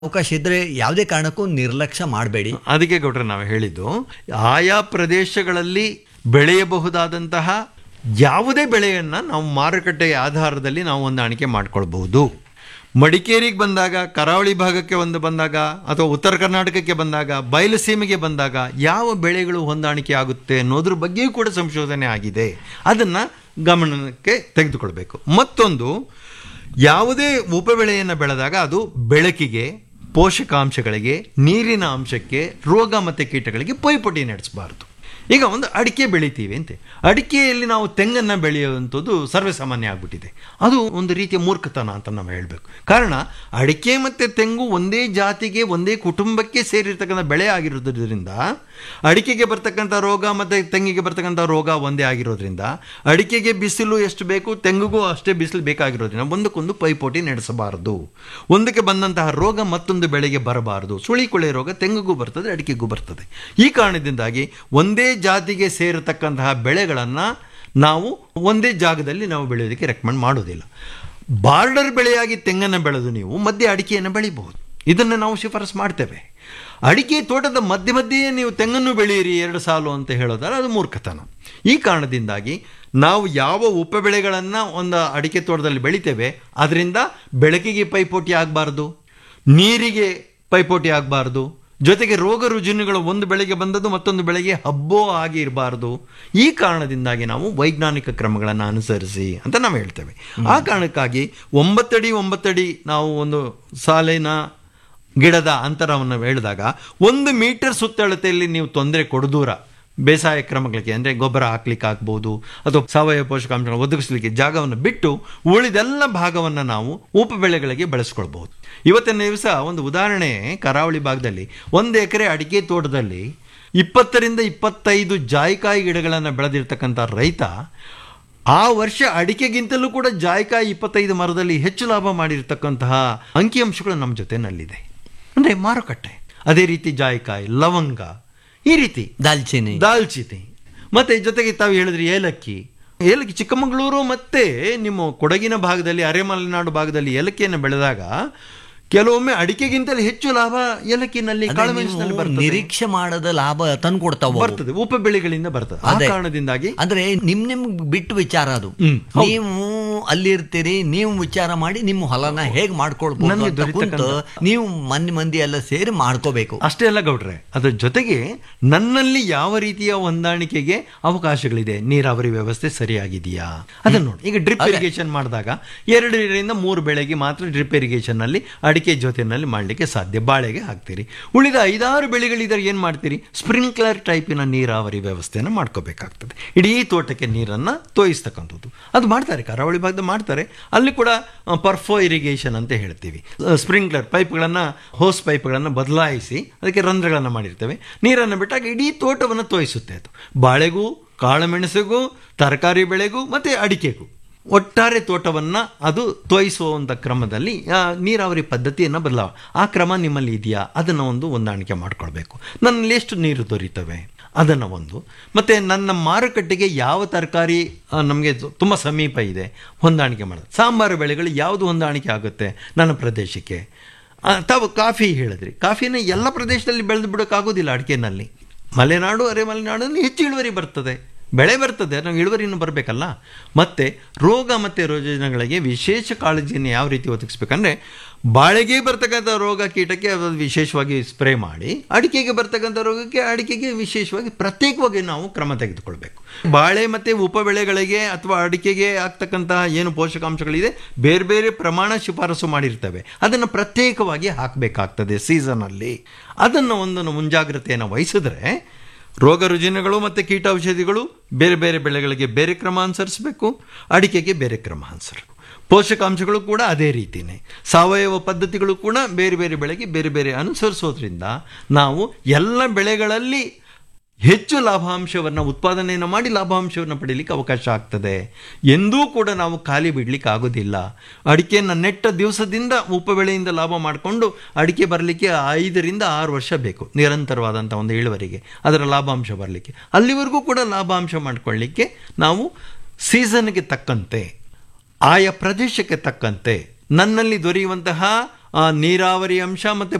ಅವಕಾಶ ಇದ್ರೆ ಯಾವುದೇ ಕಾರಣಕ್ಕೂ ನಿರ್ಲಕ್ಷ್ಯ ಮಾಡಬೇಡಿ ಅದಕ್ಕೆ ಗೌಡ್ರೆ ನಾವು ಹೇಳಿದ್ದು ಆಯಾ ಪ್ರದೇಶಗಳಲ್ಲಿ ಬೆಳೆಯಬಹುದಾದಂತಹ ಯಾವುದೇ ಬೆಳೆಯನ್ನು ನಾವು ಮಾರುಕಟ್ಟೆಯ ಆಧಾರದಲ್ಲಿ ನಾವು ಹೊಂದಾಣಿಕೆ ಮಾಡ್ಕೊಳ್ಬಹುದು ಮಡಿಕೇರಿಗೆ ಬಂದಾಗ ಕರಾವಳಿ ಭಾಗಕ್ಕೆ ಒಂದು ಬಂದಾಗ ಅಥವಾ ಉತ್ತರ ಕರ್ನಾಟಕಕ್ಕೆ ಬಂದಾಗ ಬಯಲು ಸೀಮೆಗೆ ಬಂದಾಗ ಯಾವ ಬೆಳೆಗಳು ಹೊಂದಾಣಿಕೆ ಆಗುತ್ತೆ ಅನ್ನೋದ್ರ ಬಗ್ಗೆಯೂ ಕೂಡ ಸಂಶೋಧನೆ ಆಗಿದೆ ಅದನ್ನು ಗಮನಕ್ಕೆ ತೆಗೆದುಕೊಳ್ಬೇಕು ಮತ್ತೊಂದು ಯಾವುದೇ ಉಪಬೆಳೆಯನ್ನು ಬೆಳೆದಾಗ ಅದು ಬೆಳಕಿಗೆ ಪೋಷಕಾಂಶಗಳಿಗೆ ನೀರಿನ ಅಂಶಕ್ಕೆ ರೋಗ ಮತ್ತು ಕೀಟಗಳಿಗೆ ಪೈಪೋಟಿ ನಡೆಸಬಾರ್ದು ಈಗ ಒಂದು ಅಡಿಕೆ ಬೆಳಿತೀವಿ ಅಂತೆ ಅಡಿಕೆಯಲ್ಲಿ ನಾವು ತೆಂಗನ್ನು ಬೆಳೆಯುವಂಥದ್ದು ಸರ್ವೇಸಾಮಾನ್ಯ ಆಗ್ಬಿಟ್ಟಿದೆ ಅದು ಒಂದು ರೀತಿಯ ಮೂರ್ಖತನ ಅಂತ ನಾವು ಹೇಳಬೇಕು ಕಾರಣ ಅಡಿಕೆ ಮತ್ತು ತೆಂಗು ಒಂದೇ ಜಾತಿಗೆ ಒಂದೇ ಕುಟುಂಬಕ್ಕೆ ಸೇರಿರ್ತಕ್ಕಂಥ ಬೆಳೆ ಆಗಿರೋದ್ರಿಂದ ಅಡಿಕೆಗೆ ಬರ್ತಕ್ಕಂಥ ರೋಗ ಮತ್ತು ತೆಂಗಿಗೆ ಬರ್ತಕ್ಕಂಥ ರೋಗ ಒಂದೇ ಆಗಿರೋದ್ರಿಂದ ಅಡಿಕೆಗೆ ಬಿಸಿಲು ಎಷ್ಟು ಬೇಕು ತೆಂಗಿಗೂ ಅಷ್ಟೇ ಬಿಸಿಲು ಬೇಕಾಗಿರೋದ್ರಿಂದ ಒಂದಕ್ಕೊಂದು ಪೈಪೋಟಿ ನಡೆಸಬಾರದು ಒಂದಕ್ಕೆ ಬಂದಂತಹ ರೋಗ ಮತ್ತೊಂದು ಬೆಳೆಗೆ ಬರಬಾರದು ಸುಳಿಕೊಳೆ ರೋಗ ತೆಂಗಿಗೂ ಬರ್ತದೆ ಅಡಿಕೆಗೂ ಬರ್ತದೆ ಈ ಕಾರಣದಿಂದಾಗಿ ಒಂದೇ ಜಾತಿಗೆ ಸೇರತಕ್ಕಂತಹ ಬೆಳೆಗಳನ್ನು ನಾವು ಒಂದೇ ಜಾಗದಲ್ಲಿ ನಾವು ಬೆಳೆಯೋದಕ್ಕೆ ರೆಕಮೆಂಡ್ ಮಾಡೋದಿಲ್ಲ ಬಾರ್ಡರ್ ಬೆಳೆಯಾಗಿ ತೆಂಗನ್ನು ಬೆಳೆದು ನೀವು ಮಧ್ಯೆ ಅಡಿಕೆಯನ್ನು ಬೆಳಿಬಹುದು ಇದನ್ನು ನಾವು ಶಿಫಾರಸು ಮಾಡ್ತೇವೆ ಅಡಿಕೆ ತೋಟದ ಮಧ್ಯೆ ಮಧ್ಯೆಯೇ ನೀವು ತೆಂಗನ್ನು ಬೆಳೆಯಿರಿ ಎರಡು ಸಾಲು ಅಂತ ಹೇಳೋದಾದ್ರೆ ಅದು ಮೂರ್ಖತನ ಈ ಕಾರಣದಿಂದಾಗಿ ನಾವು ಯಾವ ಉಪಬೆಳೆಗಳನ್ನು ಒಂದು ಅಡಿಕೆ ತೋಟದಲ್ಲಿ ಬೆಳಿತೇವೆ ಅದರಿಂದ ಬೆಳಕಿಗೆ ಪೈಪೋಟಿ ಆಗಬಾರ್ದು ನೀರಿಗೆ ಪೈಪೋಟಿ ಆಗಬಾರ್ದು ಜೊತೆಗೆ ರೋಗ ರುಜಿನಗಳು ಒಂದು ಬೆಳೆಗೆ ಬಂದದ್ದು ಮತ್ತೊಂದು ಬೆಳೆಗೆ ಹಬ್ಬೋ ಆಗಿ ಇರಬಾರ್ದು ಈ ಕಾರಣದಿಂದಾಗಿ ನಾವು ವೈಜ್ಞಾನಿಕ ಕ್ರಮಗಳನ್ನು ಅನುಸರಿಸಿ ಅಂತ ನಾವು ಹೇಳ್ತೇವೆ ಆ ಕಾರಣಕ್ಕಾಗಿ ಒಂಬತ್ತಡಿ ಒಂಬತ್ತಡಿ ನಾವು ಒಂದು ಸಾಲಿನ ಗಿಡದ ಅಂತರವನ್ನು ಹೇಳಿದಾಗ ಒಂದು ಮೀಟರ್ ಸುತ್ತಳತೆಯಲ್ಲಿ ನೀವು ತೊಂದರೆ ಕೊಡದೂರ ಬೇಸಾಯ ಕ್ರಮಗಳಿಗೆ ಅಂದರೆ ಗೊಬ್ಬರ ಹಾಕ್ಲಿಕ್ಕೆ ಆಗ್ಬೋದು ಅಥವಾ ಸಾವಯವ ಪೋಷಕಾಂಶಗಳನ್ನು ಒದಗಿಸಲಿಕ್ಕೆ ಜಾಗವನ್ನು ಬಿಟ್ಟು ಉಳಿದೆಲ್ಲ ಭಾಗವನ್ನು ನಾವು ಉಪಬೆಳೆಗಳಿಗೆ ಬಳಸ್ಕೊಳ್ಬಹುದು ಇವತ್ತಿನ ದಿವಸ ಒಂದು ಉದಾಹರಣೆ ಕರಾವಳಿ ಭಾಗದಲ್ಲಿ ಒಂದು ಎಕರೆ ಅಡಿಕೆ ತೋಟದಲ್ಲಿ ಇಪ್ಪತ್ತರಿಂದ ಇಪ್ಪತ್ತೈದು ಜಾಯಿಕಾಯಿ ಗಿಡಗಳನ್ನು ಬೆಳೆದಿರ್ತಕ್ಕಂಥ ರೈತ ಆ ವರ್ಷ ಅಡಿಕೆಗಿಂತಲೂ ಕೂಡ ಜಾಯಿಕಾಯಿ ಇಪ್ಪತ್ತೈದು ಮರದಲ್ಲಿ ಹೆಚ್ಚು ಲಾಭ ಮಾಡಿರ್ತಕ್ಕಂತಹ ಅಂಕಿಅಂಶಗಳು ನಮ್ಮ ಜೊತೆನಲ್ಲಿದೆ ಅಂದರೆ ಮಾರುಕಟ್ಟೆ ಅದೇ ರೀತಿ ಜಾಯಿಕಾಯಿ ಲವಂಗ ಈ ರೀತಿ ದಾಲ್ಚಿನ್ನಿ ದಾಲ್ಚಿನ್ನಿ ಮತ್ತೆ ಜೊತೆಗೆ ತಾವು ಹೇಳಿದ್ರಿ ಏಲಕ್ಕಿ ಏಲಕ್ಕಿ ಚಿಕ್ಕಮಗಳೂರು ಮತ್ತೆ ನಿಮ್ಮ ಕೊಡಗಿನ ಭಾಗದಲ್ಲಿ ಅರೆಮಲೆನಾಡು ಭಾಗದಲ್ಲಿ ಏಲಕ್ಕಿಯನ್ನು ಬೆಳೆದಾಗ ಕೆಲವೊಮ್ಮೆ ಅಡಿಕೆಗಿಂತಲೂ ಹೆಚ್ಚು ಲಾಭ ಏಲಕ್ಕಿನಲ್ಲಿ ಅದೇ ಕಾಳುಮೆಣಸಿನಲ್ಲಿ ನೀವು ಬರ್ತದೆ ನಿರೀಕ್ಷೆ ಮಾಡದ ಲಾಭ ತಂದ್ಕೊಡ್ತಾವ ಅವು. ಬರ್ತದೆ ಉಪ ಬೆಳೆಗಳಿಂದ ಬರ್ತದೆ ಆ ಅದೇ. ಕಾರಣದಿಂದಾಗಿ ಅಂದ್ರೆ ನಿಮ್ ನಿಮ್ ಬಿಟ್ಟು ವಿಚಾರ ಅದು ಹ್ಮ್, ಹೌದು. ನೀವು ಅಲ್ಲಿರ್ತೀರಿ ನೀವು ವಿಚಾರ ಮಾಡಿ ನಿಮ್ಮ ಹೊಲನ ಹೇಗ್ ಮಾಡ್ಕೊಳ್ಬಹುದು ನನಗೆ ಅಂತ ಕುಂತು ದೊರೀತಕ್ಕಂಥ- ನೀವು ಮಂದಿ ಮಂದಿ ಎಲ್ಲ ಸೇರಿ ಮಾಡ್ಕೋಬೇಕು ಅಷ್ಟೇ ಅಲ್ಲ ಗೌಡ್ರೆ ಅದರ ಜೊತೆಗೆ ನನ್ನಲ್ಲಿ ಯಾವ ರೀತಿಯ ಹೊಂದಾಣಿಕೆಗೆ ಅವಕಾಶಗಳಿದೆ ನೀರಾವರಿ ವ್ಯವಸ್ಥೆ ಸರಿಯಾಗಿದೆಯಾ ಅದನ್ನು ನೋಡಿ ಈಗ ಡ್ರಿಪ್ ಇರಿಗೇಷನ್ ಮಾಡಿದಾಗ ಎರಡರಿಂದ ಮೂರು ಬೆಳೆಗೆ ಮಾತ್ರ ಡ್ರಿಪ್ ಇರಿಗೇಷನ್ ನಲ್ಲಿ ಅಡಿಕೆ ಜೊತೆನಲ್ಲಿ ಮಾಡಲಿಕ್ಕೆ ಸಾಧ್ಯ ಬಾಳೆಗೆ ಹಾಕ್ತೀರಿ ಉಳಿದ ಐದಾರು ಬೆಳೆಗಳಿದ್ರೆ ಏನು ಮಾಡ್ತೀರಿ ಸ್ಪ್ರಿಂಕ್ಲರ್ ಟೈಪಿನ ನೀರಾವರಿ ವ್ಯವಸ್ಥೆಯನ್ನು ಮಾಡ್ಕೋಬೇಕಾಗ್ತದೆ ಇಡೀ ತೋಟಕ್ಕೆ ನೀರನ್ನು ತೋಯಿಸ್ತಕ್ಕಂಥದ್ದು ಅದು ಮಾಡ್ತಾರೆ ಕರಾವಳಿ ಭಾಗದ ಮಾಡ್ತಾರೆ ಅಲ್ಲಿ ಕೂಡ ಪರ್ಫೋ ಇರಿಗೇಷನ್ ಅಂತ ಹೇಳ್ತೀವಿ ಸ್ಪ್ರಿಂಕ್ಲರ್ ಪೈಪ್ಗಳನ್ನು ಹೋಸ್ ಪೈಪ್ಗಳನ್ನು ಬದಲಾಯಿಸಿ ಅದಕ್ಕೆ ರಂಧ್ರಗಳನ್ನು ಮಾಡಿರ್ತೇವೆ ನೀರನ್ನು ಬಿಟ್ಟಾಗ ಇಡೀ ತೋಟವನ್ನು ತೋಯಿಸುತ್ತೆ ಅದು ಬಾಳೆಗೂ ಕಾಳುಮೆಣಸಿಗೂ ತರಕಾರಿ ಬೆಳೆಗೂ ಮತ್ತು ಅಡಿಕೆಗೂ ಒಟ್ಟಾರೆ ತೋಟವನ್ನು ಅದು ತೋಯಿಸುವಂಥ ಕ್ರಮದಲ್ಲಿ ಆ, ನೀರಾವರಿ ಪದ್ಧತಿಯನ್ನು ಬದಲಾವ ಆ ಕ್ರಮ ನಿಮ್ಮಲ್ಲಿ ಇದೆಯಾ ಅದನ್ನು ಒಂದು ಹೊಂದಾಣಿಕೆ ಮಾಡ್ಕೊಳ್ಬೇಕು ನನ್ನಲ್ಲಿ ಎಷ್ಟು ನೀರು ದೊರೀತವೆ ಅದನ್ನು ಒಂದು ಮತ್ತು ನನ್ನ ಮಾರುಕಟ್ಟೆಗೆ ಯಾವ ತರಕಾರಿ ನಮಗೆ ತುಂಬ ಸಮೀಪ ಇದೆ ಹೊಂದಾಣಿಕೆ ಮಾಡೋದು ಸಾಂಬಾರು ಬೆಳೆಗಳು ಯಾವುದು ಹೊಂದಾಣಿಕೆ ಆಗುತ್ತೆ ನನ್ನ ಪ್ರದೇಶಕ್ಕೆ ಆ, ತಾವು ಕಾಫಿ ಹೇಳಿದ್ರಿ ಕಾಫಿನ ಎಲ್ಲ ಪ್ರದೇಶದಲ್ಲಿ ಬೆಳೆದು ಬಿಡೋಕ್ಕಾಗೋದಿಲ್ಲ ಅಡಿಕೆನಲ್ಲಿ ಮಲೆನಾಡು ಅರೆ ಮಲೆನಾಡಲ್ಲಿ ಹೆಚ್ಚು ಇಳುವರಿ ಬರ್ತದೆ ಬೆಳೆ ಬರ್ತದೆ ನಾವು ಇಳುವರಿನೂ ಬರಬೇಕಲ್ಲ ಮತ್ತು ರೋಗ ಮತ್ತು ರೋಜನಗಳಿಗೆ ವಿಶೇಷ ಕಾಳಜಿಯನ್ನು ಯಾವ ರೀತಿ ಒದಗಿಸ್ಬೇಕಂದ್ರೆ ಬಾಳೆಗೆ ಬರ್ತಕ್ಕಂಥ ರೋಗ ಕೀಟಕ್ಕೆ ಅದು ವಿಶೇಷವಾಗಿ ಸ್ಪ್ರೇ ಮಾಡಿ ಅಡಿಕೆಗೆ ಬರ್ತಕ್ಕಂಥ ರೋಗಕ್ಕೆ ಅಡಿಕೆಗೆ ವಿಶೇಷವಾಗಿ ಪ್ರತ್ಯೇಕವಾಗಿ ನಾವು ಕ್ರಮ ತೆಗೆದುಕೊಳ್ಬೇಕು ಬಾಳೆ ಮತ್ತು ಉಪಬೆಳೆಗಳಿಗೆ ಅಥವಾ ಅಡಿಕೆಗೆ ಆಗ್ತಕ್ಕಂತಹ ಏನು ಪೋಷಕಾಂಶಗಳಿದೆ ಬೇರೆ ಬೇರೆ ಪ್ರಮಾಣ ಶಿಫಾರಸು ಮಾಡಿರ್ತವೆ ಅದನ್ನು ಪ್ರತ್ಯೇಕವಾಗಿ ಹಾಕಬೇಕಾಗ್ತದೆ ಸೀಸನಲ್ಲಿ ಅದನ್ನು ಒಂದು ಮುಂಜಾಗ್ರತೆಯನ್ನು ವಹಿಸಿದ್ರೆ ರೋಗ ರುಜಿನಗಳು ಮತ್ತು ಕೀಟಾಔಷಧಿಗಳು ಬೇರೆ ಬೇರೆ ಬೆಳೆಗಳಿಗೆ ಬೇರೆ ಕ್ರಮ ಅನುಸರಿಸಬೇಕು ಅಡಿಕೆಗೆ ಬೇರೆ ಕ್ರಮ ಅನುಸರಿಸಬೇಕು ಪೋಷಕಾಂಶಗಳು ಕೂಡ ಅದೇ ರೀತಿಯೇ ಸಾವಯವ ಪದ್ಧತಿಗಳು ಕೂಡ ಬೇರೆ ಬೇರೆ ಬೆಳೆಗೆ ಬೇರೆ ಬೇರೆ ಅನುಸರಿಸೋದ್ರಿಂದ ನಾವು ಎಲ್ಲ ಬೆಳೆಗಳಲ್ಲಿ ಹೆಚ್ಚು ಲಾಭಾಂಶವನ್ನು ಉತ್ಪಾದನೆಯನ್ನು ಮಾಡಿ ಲಾಭಾಂಶವನ್ನು ಪಡೀಲಿಕ್ಕೆ ಅವಕಾಶ ಆಗ್ತದೆ ಎಂದೂ ಕೂಡ ನಾವು ಖಾಲಿ ಬಿಡಲಿಕ್ಕೆ ಆಗೋದಿಲ್ಲ ಅಡಿಕೆಯನ್ನು ನೆಟ್ಟ ದಿವಸದಿಂದ ಉಪಬೆಳೆಯಿಂದ ಲಾಭ ಮಾಡಿಕೊಂಡು ಅಡಿಕೆ ಬರಲಿಕ್ಕೆ ಐದರಿಂದ ಆರು ವರ್ಷ ಬೇಕು ನಿರಂತರವಾದಂಥ ಒಂದು ಇಳುವರಿಗೆ ಅದರ ಲಾಭಾಂಶ ಬರಲಿಕ್ಕೆ ಅಲ್ಲಿವರೆಗೂ ಕೂಡ ಲಾಭಾಂಶ ಮಾಡಿಕೊಳ್ಳಿಕ್ಕೆ ನಾವು ಸೀಸನ್ಗೆ ತಕ್ಕಂತೆ ಆಯಾ ಪ್ರದೇಶಕ್ಕೆ ತಕ್ಕಂತೆ ನನ್ನಲ್ಲಿ ದೊರೆಯುವಂತಹ ಆ, ನೀರಾವರಿ ಅಂಶ ಮತ್ತು